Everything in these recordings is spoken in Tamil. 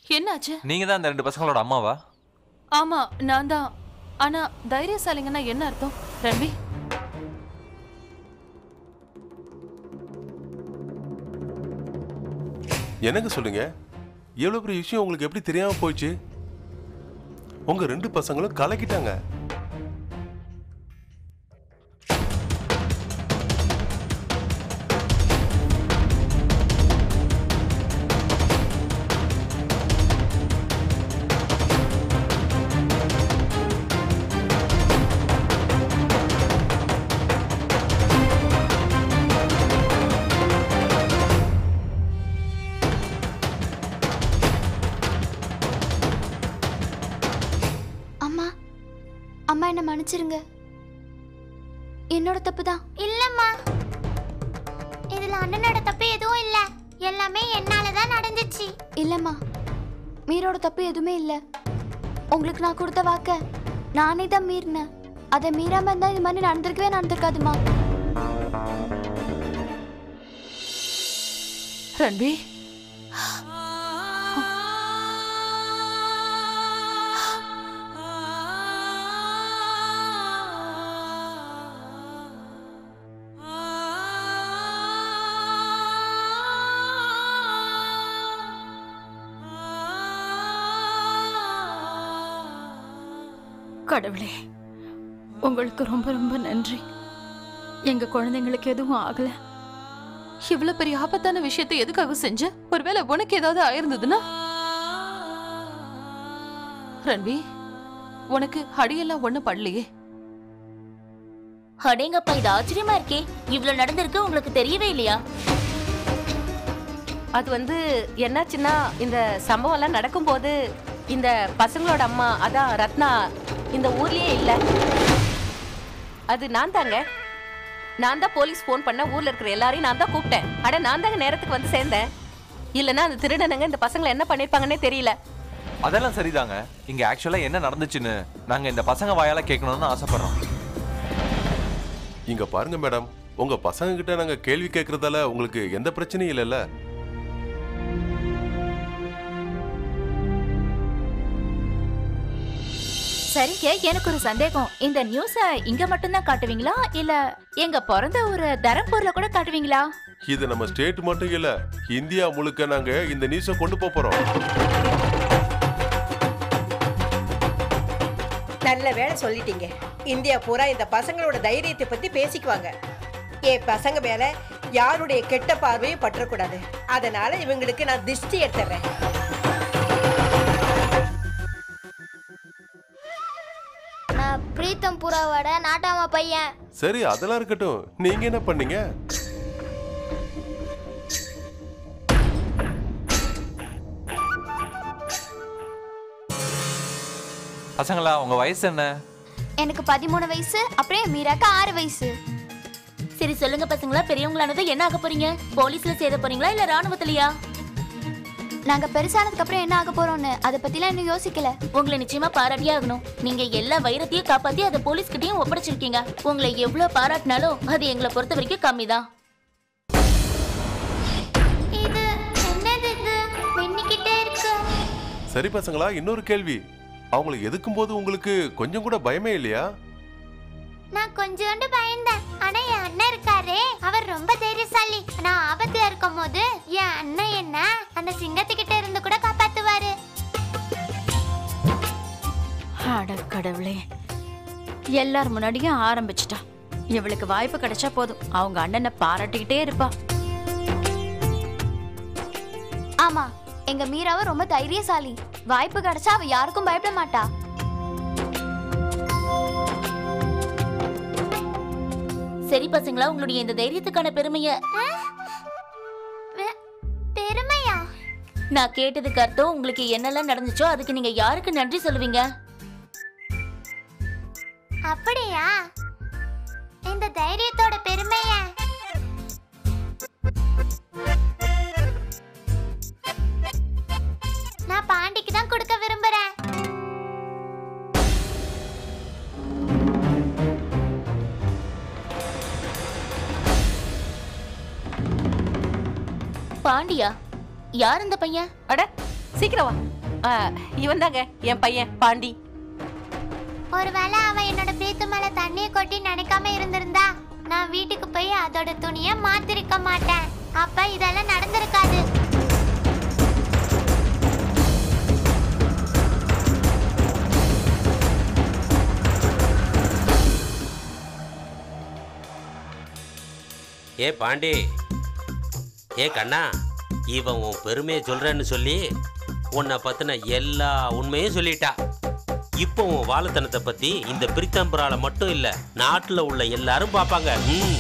என்னாச்சு நீங்க தான் அந்த ரெண்டு பசங்களோட அம்மாவா ஆமா நான் தான் ஆனா தைரியசாலிங்கன்னா என்ன அர்த்தம் ரவி எனக்கு சொல்லுங்க எவ்வளவு பெரிய விஷயம் உங்களுக்கு எப்படி தெரியாம போச்சு உங்க ரெண்டு பசங்களும் கலக்கிட்டாங்க அம்மா அம்மா என்ன மன்னிச்சிருங்க என்னோட தப்பு தான் இல்லம்மா இதுல அண்ணனோட தப்பு எதுவும் இல்ல எல்லாமே என்னால தான் நடந்துச்சு இல்லம்மா மீரோட தப்பு எதுவுமே இல்லை உங்களுக்கு நான் கொடுத்த வாக்க நானே தான் மீறினேன் அதை மீறாம இருந்தா இது மாதிரி நடந்திருக்கவே நடந்திருக்காதுமா ரன்வி கடவுளே உங்களுக்கு ரொம்ப ரொம்ப நன்றி எங்க குழந்தைங்களுக்கு எதுவும் ஆகல இவ்வளவு பெரிய ஆபத்தான விஷயத்தை எதுக்காக செஞ்ச ஒருவேளை உனக்கு ஏதாவது ஆயிருந்ததுன்னா ரன்வி உனக்கு அடியெல்லாம் ஒண்ணு படலையே அடேங்கப்பா இது ஆச்சரியமா இருக்கே இவ்ளோ நடந்திருக்கு உங்களுக்கு தெரியவே இல்லையா அது வந்து என்னாச்சுன்னா இந்த சம்பவம் எல்லாம் நடக்கும்போது இந்த பசங்களோட அம்மா அதான் ரத்னா இந்த ஊர்லயே இல்ல அது நான் தாங்க நான் தான் போலீஸ் ஃபோன் பண்ண ஊர்ல இருக்கிற எல்லாரையும் நான் தான் கூப்பிட்டேன் அட நான் தாங்க நேரத்துக்கு வந்து சேர்ந்தேன் இல்லைன்னா அந்த திருடனுங்க இந்த பசங்களை என்ன பண்ணிருப்பாங்கன்னே தெரியல அதெல்லாம் சரிதாங்க இங்க ஆக்சுவலா என்ன நடந்துச்சுன்னு நாங்க இந்த பசங்க வாயால கேட்கணும்னு ஆசைப்படுறோம் இங்க பாருங்க மேடம் உங்க பசங்க கிட்ட நாங்க கேள்வி கேட்கறதால உங்களுக்கு எந்த பிரச்சனையும் இல்லைல்ல சரிங்க எனக்கு ஒரு சந்தேகம் இந்த நியூஸ இங்க மட்டும்தான் காட்டுவீங்களா இல்ல எங்க பிறந்த ஒரு தரம்பூர்ல கூட காட்டுவீங்களா இது நம்ம ஸ்டேட் மட்டும் இல்ல இந்தியா முழுக்க நாங்க இந்த நியூஸை கொண்டு போப் போறோம் நல்ல வேலை சொல்லிட்டீங்க இந்தியா பூரா இந்த பசங்களோட தைரியத்தை பத்தி பேசிக்குவாங்க என் பசங்க மேல யாருடைய கெட்ட பார்வையும் பற்றக்கூடாது அதனால இவங்களுக்கு நான் திருஷ்டி எடுத்துறேன் நான் பிரீத்தம் புறாவோட நாட்டாம பையன் சரி அதெல்லாம் இருக்கட்டும் நீங்க என்ன பண்ணீங்க பசங்களா உங்க வயசு என்ன எனக்கு பதிமூணு வயசு அப்படியே மீராக்கு ஆறு வயசு சரி சொல்லுங்க பசங்களா பெரியவங்களானது என்ன ஆக போறீங்க போலீஸ்ல சேர போறீங்களா இல்ல ராணுவத்திலயா நாங்க பெருசானதுக்கு அப்புறம் என்ன ஆக போறோம்னு அதை பத்திலாம் இன்னும் யோசிக்கல உங்களை நிச்சயமா பாராட்டியே ஆகணும் நீங்க எல்லா வைரத்தையும் காப்பாத்தி அதை போலீஸ் கிட்டயும் ஒப்படைச்சிருக்கீங்க உங்களை எவ்வளவு பாராட்டினாலும் அது எங்களை பொறுத்த வரைக்கும் கம்மிதான் இது என்னது இது மின்னிக்கிட்டே இருக்கு சரி பசங்களா இன்னொரு கேள்வி அவங்களை எதுக்கும் போது உங்களுக்கு கொஞ்சம் கூட பயமே இல்லையா நான் கொஞ்சோண்டு பயந்தேன் ஆனா என் அண்ணன் இருக்காரே அவர் ரொம்ப தைரியசாலி நான் ஆபத்துல இருக்கும் போது என் அண்ணன் என்ன அந்த சிங்கத்துக்கிட்ட இருந்து கூட காப்பாத்துவாரு அட கடவுளே எல்லார் முன்னாடியும் ஆரம்பிச்சிட்டா இவளுக்கு வாய்ப்பு கிடைச்சா போதும் அவங்க அண்ணனை பாராட்டிக்கிட்டே இருப்பா ஆமா எங்க மீராவை ரொம்ப தைரியசாலி வாய்ப்பு கிடைச்சா அவ யாருக்கும் பயப்பட மாட்டா சரி பசங்களா உங்களுடைய இந்த தைரியத்துக்கான பெருமைய பெ- பெருமையா நான் கேட்டதுக்கு அர்த்தம் உங்களுக்கு என்னெல்லாம் நடந்துச்சோ அதுக்கு நீங்க யாருக்கு நன்றி சொல்லுவீங்க அப்படியா இந்த தைரியத்தோட பெருமைய நான் பாண்டிக்கு தான் கொடுக்க விரும்புறேன் பாண்டியா யார் இந்த பையன் அட சீக்கிரம் வா இவன் தாங்க என் பையன் பாண்டி ஒருவேளை அவன் என்னோட பிரீத்து மேல தண்ணியை கொட்டி நினைக்காம இருந்திருந்தா நான் வீட்டுக்கு போய் அதோட துணியை மாத்திருக்க மாட்டேன் அப்ப இதெல்லாம் நடந்திருக்காது ஏ பாண்டி ஏ கண்ணா இவன் உன் பெருமையை சொல்றேன்னு சொல்லி உன்னை பத்தின எல்லா உண்மையும் சொல்லிட்டா இப்போ உன் வாழுத்தனத்தை பத்தி இந்த பிரித்தம்பரால மட்டும் இல்ல நாட்டுல உள்ள எல்லாரும் பார்ப்பாங்க ம்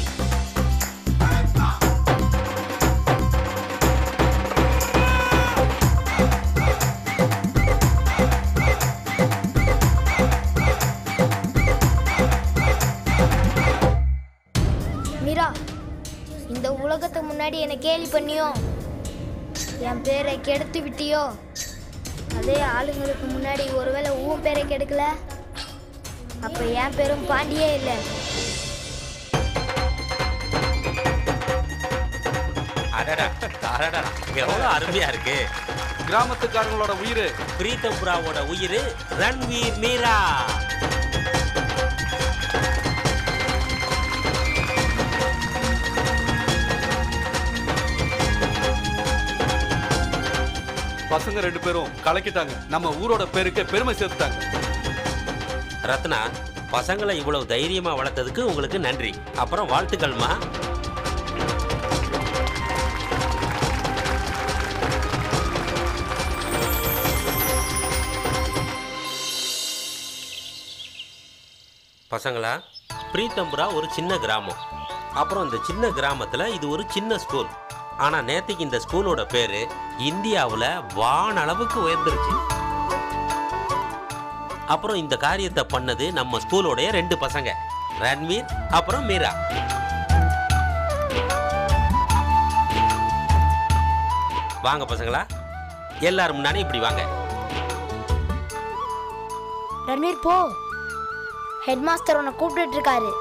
மீரா இந்த உலகத்துக்கு முன்னாடி என்னை கேலி பண்ணியோ என் பேரை கெடுத்து விட்டியோ அதே ஆளுங்களுக்கு முன்னாடி ஒருவேளை உன் பேரை கெடுக்கல அப்ப என் பேரும் பாண்டியே இல்லை அடடா அடடா எவ்வளவு அருமையா இருக்கு கிராமத்துக்காரங்களோட உயிர் பிரீத்தம்புராவோட உயிர் ரன்வீர் மீரா பசங்க ரெண்டு பேரும் கலக்கிட்டாங்க நம்ம ஊரோட பேருக்கு பெருமை சேர்த்துட்டாங்க ரத்னா பசங்களை இவ்வளவு தைரியமா வளர்த்ததுக்கு உங்களுக்கு நன்றி அப்புறம் வாழ்த்துக்கள்மா பசங்களா பிரீத்தம்புரா ஒரு சின்ன கிராமம் அப்புறம் இந்த சின்ன கிராமத்துல இது ஒரு சின்ன ஸ்கூல் ஆனா நேத்திக்கு இந்த ஸ்கூலோட பேரு இந்தியாவுல வானளவுக்கு உயர்ந்துருச்சு அப்புறம் இந்த காரியத்தை பண்ணது நம்ம ஸ்கூலோடைய ரெண்டு பசங்க ரன்வீர் அப்புறம் மீரா வாங்க பசங்களா எல்லாரும் முன்னாடி இப்படி வாங்க ரன்வீர் போ ஹெட் மாஸ்டர் உன்னை கூப்பிட்டுட்டு இருக்காரு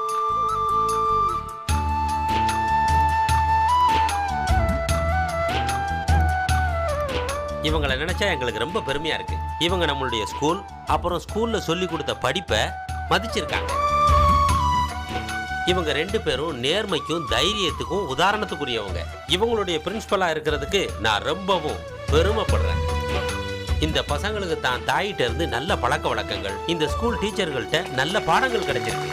இவங்களை நினைச்சா எங்களுக்கு ரொம்ப பெருமையா இருக்கு இவங்க நம்மளுடைய ஸ்கூல் அப்புறம் ஸ்கூல்ல சொல்லி கொடுத்த படிப்பை மதிச்சிருக்காங்க இவங்க ரெண்டு பேரும் நேர்மைக்கும் தைரியத்துக்கும் உதாரணத்துக்குரியவங்க இவங்களுடைய பிரின்சிபலா இருக்கிறதுக்கு நான் ரொம்பவும் பெருமைப்படுறேன் இந்த பசங்களுக்கு தான் தாயிட்ட இருந்து நல்ல பழக்க வழக்கங்கள் இந்த ஸ்கூல் டீச்சர்கள்ட்ட நல்ல பாடங்கள் கிடைச்சிருக்கு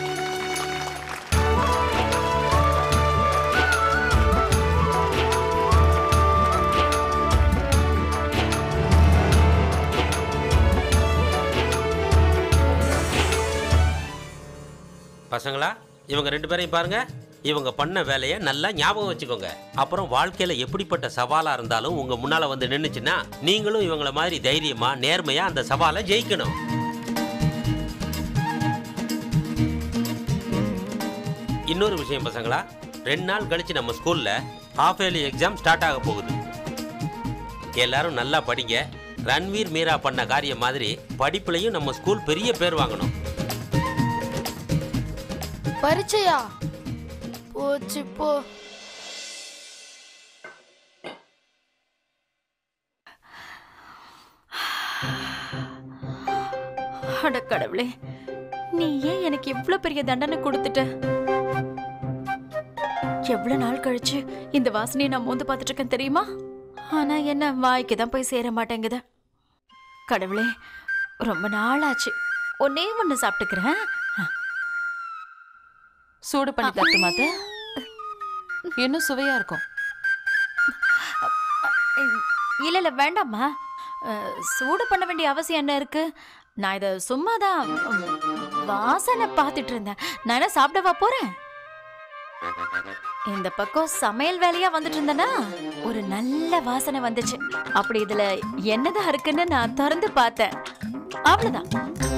பசங்களா இவங்க ரெண்டு பேரையும் பாருங்க இவங்க பண்ண வேலையை நல்லா ஞாபகம் வச்சுக்கோங்க அப்புறம் வாழ்க்கையில எப்படிப்பட்ட சவாலா இருந்தாலும் உங்க முன்னால வந்து நின்னுச்சுன்னா நீங்களும் இவங்கள மாதிரி தைரியமா நேர்மையா அந்த சவாலை ஜெயிக்கணும் இன்னொரு விஷயம் பசங்களா ரெண்டு நாள் கழிச்சு நம்ம ஸ்கூல்ல ஹாஃப் இயர்லி எக்ஸாம் ஸ்டார்ட் ஆக போகுது எல்லாரும் நல்லா படிங்க ரன்வீர் மீரா பண்ண காரியம் மாதிரி படிப்புலையும் நம்ம ஸ்கூல் பெரிய பேர் வாங்கணும் பரீட்சையா போச்சு போ அட கடவுளே நீ ஏன் எனக்கு இவ்ளோ பெரிய தண்டனை கொடுத்துட்ட எவ்வளவு நாள் கழிச்சு இந்த வாசனையை நான் மோந்து பார்த்துட்டு இருக்கேன் தெரியுமா ஆனா என்ன வாய்க்கு தான் போய் சேர மாட்டேங்குது கடவுளே ரொம்ப நாள் ஆச்சு ஒன்னே ஒண்ணு சாப்பிட்டுக்கிறேன் சூடு பண்ணி தட்டு மாத்த இன்னும் சுவையா இருக்கும் இல்ல இல்ல வேண்டாம்மா அஹ், சூடு பண்ண வேண்டிய அவசியம் என்ன இருக்கு நான் இதை சும்மா தான் வாசனை பார்த்துட்டு இருந்தேன் நான் என்ன சாப்பிடவா போறேன் இந்த பக்கம் சமையல் வேலையா வந்துட்டு இருந்தேனா ஒரு நல்ல வாசனை வந்துச்சு அப்படி இதுல என்னதான் இருக்குன்னு நான் திறந்து பார்த்தேன் அவ்வளவுதான்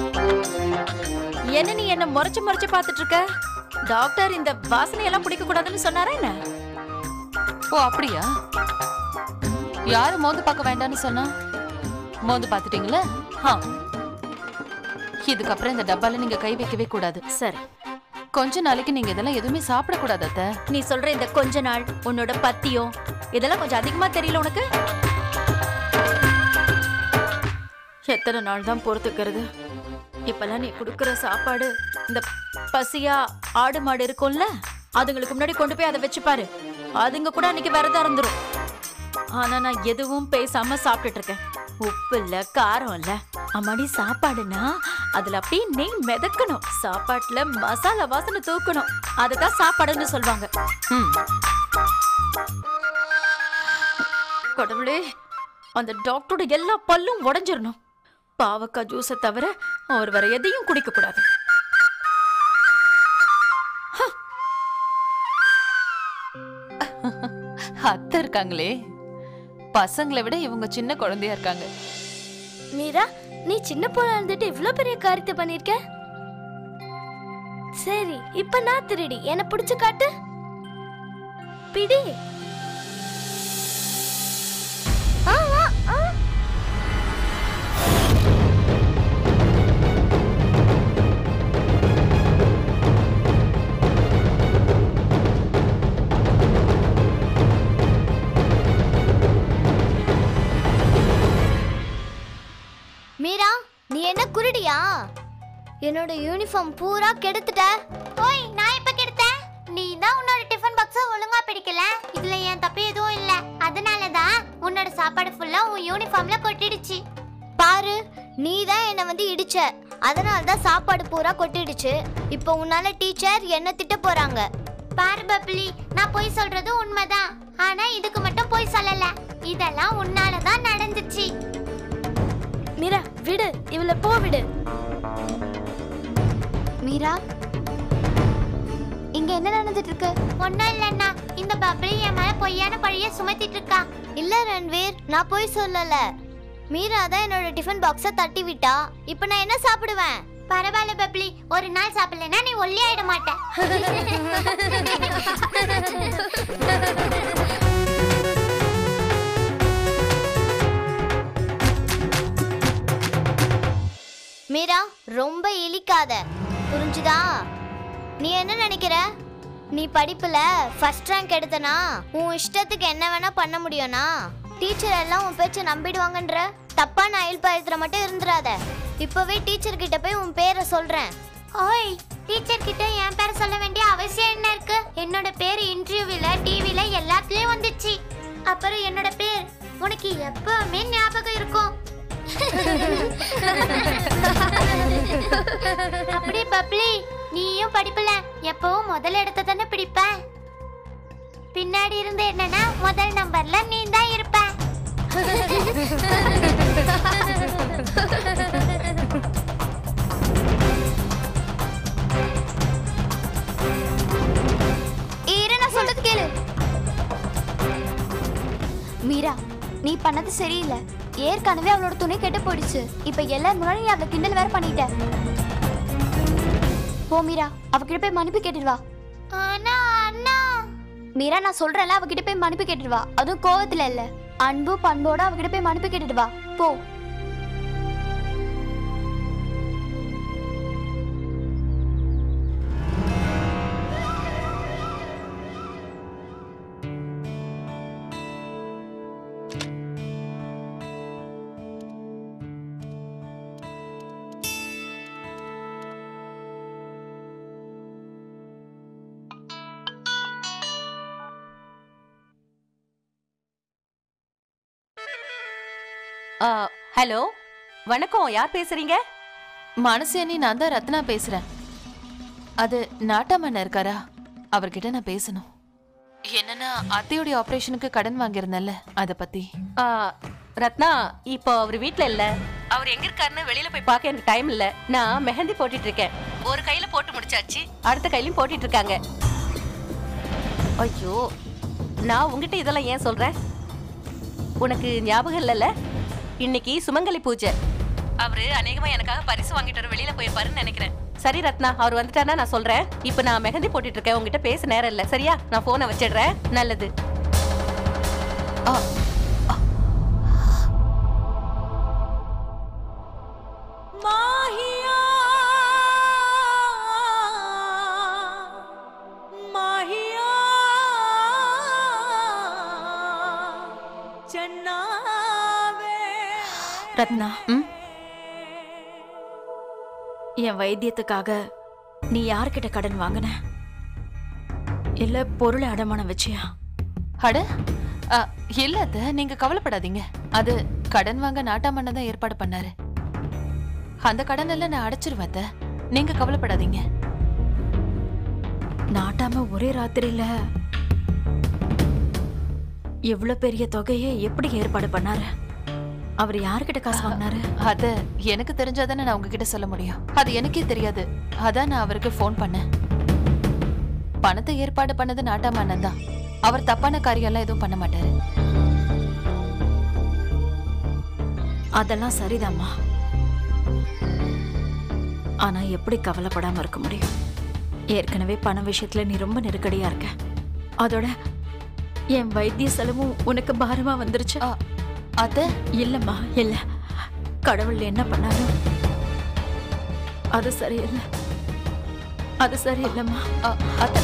என்ன நீ என்ன முறைச்சு முறைச்சு பார்த்துட்டு இருக்க டாக்டர் இந்த வாசனையெல்லாம் பிடிக்க கூடாதுன்னு சொன்னாரா என்ன ஓ அப்படியா யாரு மோந்து பார்க்க வேண்டாம்னு சொன்னா மோந்து பார்த்துட்டீங்களா ஆ இதுக்கப்புறம் இந்த டப்பால நீங்க கை வைக்கவே கூடாது சரி கொஞ்ச நாளைக்கு நீங்க இதெல்லாம் எதுவுமே சாப்பிடக்கூடாது அத்தை நீ சொல்ற இந்த கொஞ்ச நாள் உன்னோட பத்தியம் இதெல்லாம் கொஞ்சம் அதிகமா தெரியல உனக்கு எத்தனை நாள் தான் பொறுத்துக்கிறது இப்பெல்லாம் நீ கொடுக்குற சாப்பாடு இந்த பசியா ஆடு மாடு இருக்கும்ல அதுங்களுக்கு முன்னாடி கொண்டு போய் அதை வச்சு பாரு அதுங்க கூட அன்னைக்கு விரதம் இருந்துரும் ஆனா நான் எதுவும் பேசாம சாப்பிட்டுட்டு இருக்கேன் உப்பு இல்ல காரம் இல்ல அம்மாடி சாப்பாடுனா அதுல அப்படியே நெய் மிதக்கணும் சாப்பாட்டுல மசாலா வாசனை தூக்கணும் அதுதான் சாப்பாடுன்னு சொல்லுவாங்க ம். கடவுளே அந்த டாக்டரோட எல்லா பல்லும் உடைஞ்சிரணும் பாவக்காய் ஜூஸை தவிர அவர் வேற எதையும் குடிக்க கூடாது அத்தை இருக்காங்களே பசங்களை விட இவங்க சின்ன குழந்தையா இருக்காங்க மீரா நீ சின்ன பொண்ணா இருந்துட்டு இவ்ளோ பெரிய காரியத்தை பண்ணிருக்க சரி இப்ப நான் திருடி என்ன பிடிச்சு காட்டு பிடி ஆ, ஆ, ஆ. மீரா நீ என்ன குருடியா என்னோட யூனிஃபார்ம் பூரா கெடுத்துட்ட ஓய் நான் எப்ப கெடுத்தேன் நீ தான் உன்னோட டிஃபன் பாக்ஸ ஒழுங்கா பிடிக்கல இதுல என் தப்பு எதுவும் இல்ல அதனால தான் உன்னோட சாப்பாடு ஃபுல்லா உன் யூனிஃபார்ம்ல கொட்டிடுச்சு பாரு நீ தான் என்னை வந்து இடிச்ச அதனால தான் சாப்பாடு பூரா கொட்டிடுச்சு இப்போ உன்னால டீச்சர் என்ன திட்ட போறாங்க பாரு பப்ளி நான் போய் சொல்றது உண்மைதான் ஆனா இதுக்கு மட்டும் போய் சொல்லல இதெல்லாம் உன்னால தான் நடந்துச்சு மீரா விடு இவளை போ விடு மீரா இங்க என்ன நடந்துட்டு இருக்கு ஒண்ணும் இல்லைன்னா இந்த பப்ளி என் மேல பொய்யான பழிய சுமத்திட்டு இருக்கா இல்ல ரன்வீர் நான் போய் சொல்லல மீரா தான் என்னோட டிஃபன் பாக்ஸ தட்டி விட்டா இப்போ நான் என்ன சாப்பிடுவேன் பரவாயில்ல பப்ளி ஒரு நாள் சாப்பிடலன்னா நீ ஒல்லி ஆயிட மாட்ட மீரா ரொம்ப இழிக்காத புரிஞ்சுதா நீ என்ன நினைக்கிற நீ படிப்புல ஃபர்ஸ்ட் ரேங்க் எடுத்தனா உன் இஷ்டத்துக்கு என்ன வேணா பண்ண முடியும்னா டீச்சர் எல்லாம் உன் பேச்ச நம்பிடுவாங்கன்ற தப்பான அயல் பயத்துல மட்டும் இருந்துராத இப்பவே டீச்சர் கிட்ட போய் உன் பேரை சொல்றேன் ஓய் டீச்சர் கிட்ட என் பேர் சொல்ல வேண்டிய அவசியம் என்ன இருக்கு என்னோட பேர் இன்டர்வியூல டிவில எல்லாத்துலயும் வந்துச்சு அப்புறம் என்னோட பேர் உனக்கு எப்பவுமே ஞாபகம் இருக்கும் அப்படி பப்ளி நீயும் படிப்புல எப்பவும் முதல் இடத்த தானே பிடிப்ப பின்னாடி இருந்து என்னன்னா முதல் நம்பர்ல நீ தான் இருப்ப இரு நான் சொல்றது கேளு மீரா நீ பண்ணது சரியில்லை ஏற்கனவே அவளோட துணி கெட்டு போயிடுச்சு இப்ப எல்லாரும் முன்னாடி நீ அவளை கிண்டல் வேற பண்ணிட்ட போ மீரா அவகிட்ட போய் மன்னிப்பு கேட்டுட்டு வா ஆனா அண்ணா மீரா நான் சொல்றேன்ல அவகிட்ட போய் மன்னிப்பு கேட்டுட்டு வா அதுவும் கோவத்துல இல்ல அன்பு பண்போட அவகிட்ட போய் மன்னிப்பு கேட்டுட்டு வா போ ஹலோ வணக்கம் யார் பேசுறீங்க மனசேனி நான் தான் ரத்னா பேசுறேன் அது நாட்டாமண்ண இருக்காரா அவர்கிட்ட நான் பேசணும் என்னன்னா அத்தையோடைய ஆபரேஷனுக்கு கடன் வாங்கியிருந்தேன்ல அத பத்தி ஆ, ரத்னா இப்போ அவர் வீட்ல இல்ல அவர் எங்க இருக்காருன்னு வெளியில போய் பார்க்க எனக்கு டைம் இல்ல நான் மெஹந்தி போட்டுட்டு இருக்கேன் ஒரு கையில போட்டு முடிச்சாச்சு அடுத்த கையிலயும் போட்டுட்டு இருக்காங்க ஐயோ நான் உங்ககிட்ட இதெல்லாம் ஏன் சொல்றேன் உனக்கு ஞாபகம் இல்லைல்ல இன்னைக்கு சுமங்கலி பூஜை அவரு அநேகமா எனக்காக பரிசு வாங்கிட்டு வர வெளியில போயிருப்பாருன்னு நினைக்கிறேன் சரி ரத்னா அவர் வந்துட்டாருன்னா நான் சொல்றேன் இப்போ நான் மெஹந்தி போட்டுட்டு இருக்கேன் உங்ககிட்ட பேச நேரம் இல்ல சரியா நான் போனை வச்சிடுறேன் நல்லது ரத்னா ம் என் வைத்தியத்துக்காக நீ யார்கிட்ட கடன் வாங்கின இல்ல பொருளை அடமானம் வச்சியா அட அ, இல்ல அத்தை நீங்க கவலைப்படாதீங்க அது கடன் வாங்க நாட்டாமண்ண தான் ஏற்பாடு பண்ணாரு அந்த கடன் எல்லாம் நான் அடைச்சிருவேன் அத்தை நீங்க கவலைப்படாதீங்க நாட்டாம ஒரே ராத்திரியில இவ்வளவு பெரிய தொகையை எப்படி ஏற்பாடு பண்ணாரு அவர் யார்கிட்ட காசு வாங்கினாரு அத எனக்கு தெரிஞ்சாதானே நான் உங்ககிட்ட சொல்ல முடியும் அது எனக்கே தெரியாது அதான் நான் அவருக்கு ஃபோன் பண்ணேன் பணத்தை ஏற்பாடு பண்ணது நாட்டாம அண்ணன் தான் அவர் தப்பான காரியம்லாம் எதுவும் பண்ண மாட்டாரு அதெல்லாம் சரிதாம்மா ஆனா எப்படி கவலைப்படாம இருக்க முடியும் ஏற்கனவே பண விஷயத்துல நீ ரொம்ப நெருக்கடியா இருக்க அதோட என் வைத்திய செலவும் உனக்கு பாரமா வந்துருச்சு அ, அத்தை இல்லம்மா இல்ல கடவுள் என்ன பண்ணாலும் அது சரியில்லை அது சரியில்லைம்மா அ, அத்தை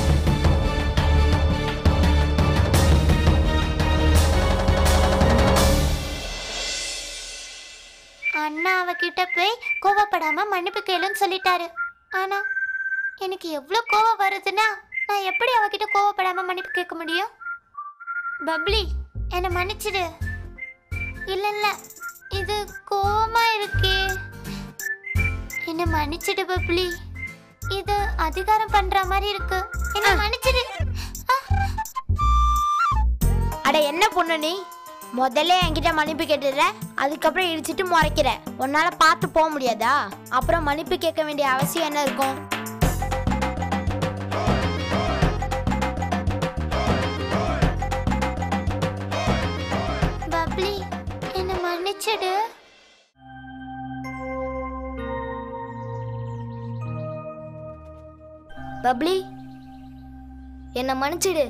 அண்ணா அவகிட்ட போய் கோவப்படாம மன்னிப்பு கேளுன்னு சொல்லிட்டாரு ஆனா எனக்கு எவ்வளோ கோவம் வருதுன்னா நான் எப்படி அவகிட்ட கோவப்படாம மன்னிப்பு கேட்க முடியும் பப்ளி என்னை மன்னிச்சிடு இல்ல இல்ல இது கோவமா இருக்கே என்னை மன்னிச்சிடு பப்ளி இது அதிகாரம் பண்ற மாதிரி இருக்கு என்னை மன்னிச்சிடு ஆ. அட என்ன பொண்ணு நீ முதல்ல என்கிட்ட மன்னிப்பு கேட்டுடுற அதுக்கப்புறம் இடிச்சிட்டு முறைக்கிற உன்னால பார்த்து போக முடியாதா அப்புறம் மன்னிப்பு கேட்க வேண்டிய அவசியம் என்ன இருக்கும் பப்ளி என்னை மன்னிச்சிடு பப்ளி என்னை மன்னிச்சிடு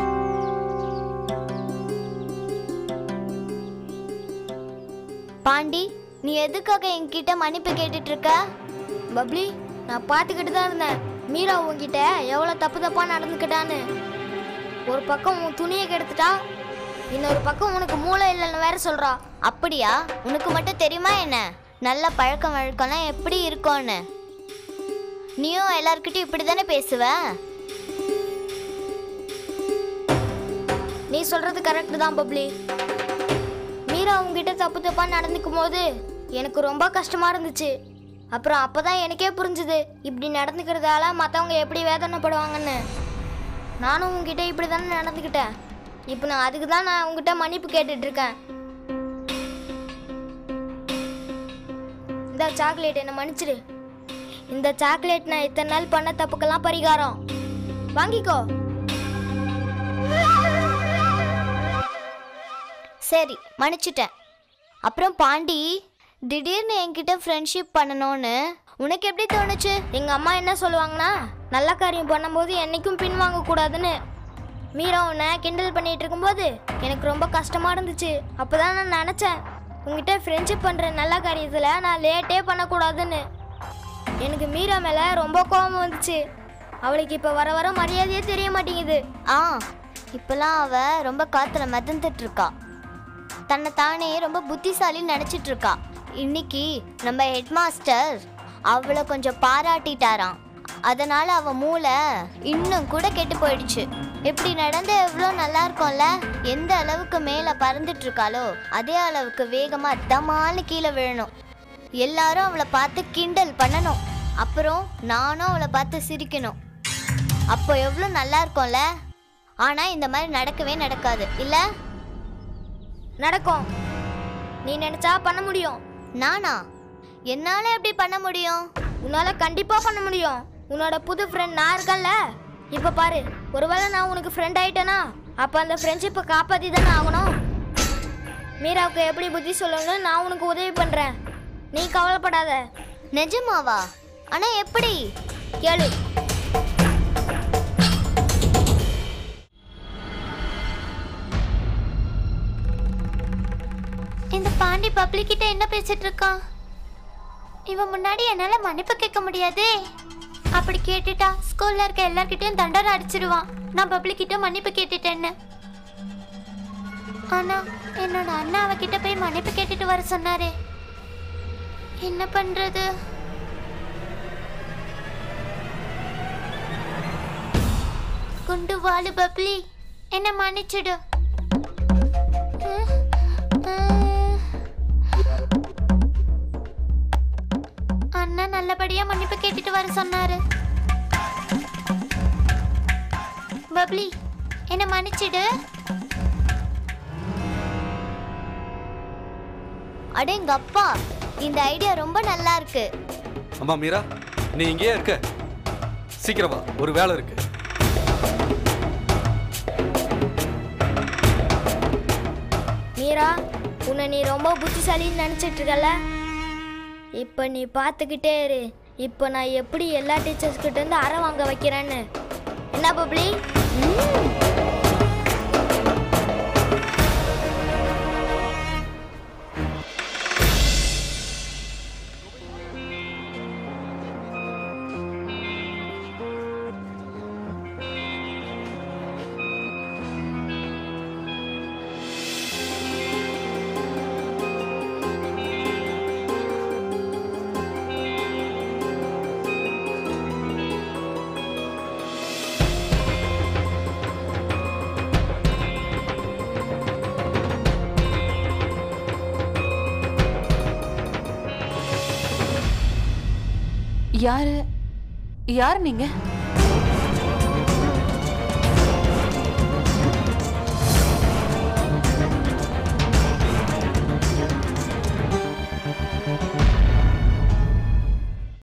பாண்டி நீ எதுக்காக என்கிட்ட மன்னிப்பு கேட்டுட்டு இருக்க பப்ளி நான் பார்த்துக்கிட்டு தான் இருந்தேன் மீரா உன்கிட்ட எவ்வளோ தப்பு தப்பா நடந்துக்கிட்டான்னு ஒரு பக்கம் உன் துணியை கெடுத்துட்டா இன்னொரு பக்கம் உனக்கு மூளை இல்லைன்னு வேற சொல்றா அப்படியா உனக்கு மட்டும் தெரியுமா என்ன நல்ல பழக்கம் வழக்கம்லாம் எப்படி இருக்கும்னு நீயும் எல்லார்கிட்டயும் இப்படி தானே பேசுவ நீ சொல்றது கரெக்ட் தான் பப்ளி மீரா உங்ககிட்ட தப்பு தப்பா நடந்துக்கும் போது எனக்கு ரொம்ப கஷ்டமா இருந்துச்சு அப்புறம் அப்பதான் எனக்கே புரிஞ்சுது இப்படி நடந்துக்கிறதால மற்றவங்க எப்படி வேதனைப்படுவாங்கன்னு நானும் உங்ககிட்ட இப்படி தானே நடந்துக்கிட்டேன் இப்போ நான் அதுக்கு தான் நான் உங்ககிட்ட மன்னிப்பு கேட்டுட்டு இருக்கேன் இந்த சாக்லேட் என்னை மன்னிச்சிடு இந்த சாக்லேட் நான் இத்தனை நாள் பண்ண தப்புக்கெல்லாம் பரிகாரம் வாங்கிக்கோ சரி மன்னிச்சிட்டேன் அப்புறம் பாண்டி திடீர்னு என்கிட்ட ஃப்ரெண்ட்ஷிப் பண்ணணும்னு உனக்கு எப்படி தோணுச்சு எங்க அம்மா என்ன சொல்லுவாங்கன்னா நல்ல காரியம் பண்ணும்போது என்னைக்கும் பின்வாங்க கூடாதுன்னு மீரா உன்னை கிண்டல் பண்ணிட்டு இருக்கும்போது எனக்கு ரொம்ப கஷ்டமா இருந்துச்சு அப்பதான் நான் நினைச்சேன் உங்ககிட்ட ஃப்ரெண்ட்ஷிப் பண்ற நல்ல காரியத்துல நான் லேட்டே பண்ணக்கூடாதுன்னு எனக்கு மீரா மேல ரொம்ப கோபம் வந்துச்சு அவளுக்கு இப்ப வர வர மரியாதையே தெரிய மாட்டேங்குது ஆ இப்பெல்லாம் அவ ரொம்ப காத்துல மிதந்துட்டு இருக்கா தன்னை தானே ரொம்ப புத்திசாலின்னு நினைச்சிட்டு இருக்கா இன்னைக்கு நம்ம ஹெட் மாஸ்டர் அவளை கொஞ்சம் பாராட்டிட்டாராம் அதனால அவ மூளை இன்னும் கூட கெட்டு போயிடுச்சு இப்படி நடந்து எவ்வளோ நல்லா இருக்கும்ல எந்த அளவுக்கு மேலே பறந்துட்டு இருக்காளோ அதே அளவுக்கு வேகமா தமால்னு கீழே விழணும் எல்லாரும் அவளை பார்த்து கிண்டல் பண்ணணும் அப்புறம் நானும் அவளை பார்த்து சிரிக்கணும் அப்போ எவ்வளோ நல்லா இருக்கும்ல ஆனா இந்த மாதிரி நடக்கவே நடக்காது இல்ல நடக்கும் நீ நினைச்சா பண்ண முடியும் நானா என்னால எப்படி பண்ண முடியும் உன்னால கண்டிப்பா பண்ண முடியும் உன்னோட புது ஃப்ரெண்ட் நான் இருக்கேன்ல இப்ப பாரு ஒருவேளை நான் உனக்கு ஃப்ரெண்ட் ஆயிட்டேனா அப்ப அந்த ஃப்ரெண்ட்ஷிப்பை காப்பாத்தி தானே ஆகணும் மீராவுக்கு எப்படி புத்தி சொல்லணும்னு நான் உனக்கு உதவி பண்றேன் நீ கவலைப்படாத நிஜமாவா ஆனா எப்படி கேளு இந்த பாண்டி பப்ளிக் கிட்ட என்ன பேசிட்டு இருக்கான் இவன் முன்னாடி என்னால மன்னிப்பு கேட்க முடியாதே அப்படி கேட்டுட்டா ஸ்கூல்ல இருக்க எல்லார்கிட்டயும் தண்டனை அடிச்சிருவான் நான் பப்ளிக் கிட்ட மன்னிப்பு கேட்டுட்டேன்னு ஆனா என்னோட அண்ணா அவகிட்ட போய் மன்னிப்பு கேட்டுட்டு வர சொன்னாரே என்ன பண்றது ரெண்டு வாலு பப்ளி என்ன மன்னிச்சிடு அண்ணா நல்லபடியா மன்னிப்பு கேட்டுட்டு வர சொன்னாரு பப்ளி என்ன மன்னிச்சிடு அடேங்க அப்பா இந்த ஐடியா ரொம்ப நல்லா இருக்கு அம்மா மீரா நீ இங்கேயே இருக்க சீக்கிரம் வா ஒரு வேலை இருக்கு மீரா உன்னை நீ ரொம்ப புத்திசாலின்னு நினச்சிட்டு இருக்கல இப்போ நீ பார்த்துக்கிட்டே இரு இப்போ நான் எப்படி எல்லா டீச்சர்ஸ் கிட்ட இருந்து அறை வாங்க வைக்கிறேன்னு என்ன பப்ளி யாரு யார் நீங்க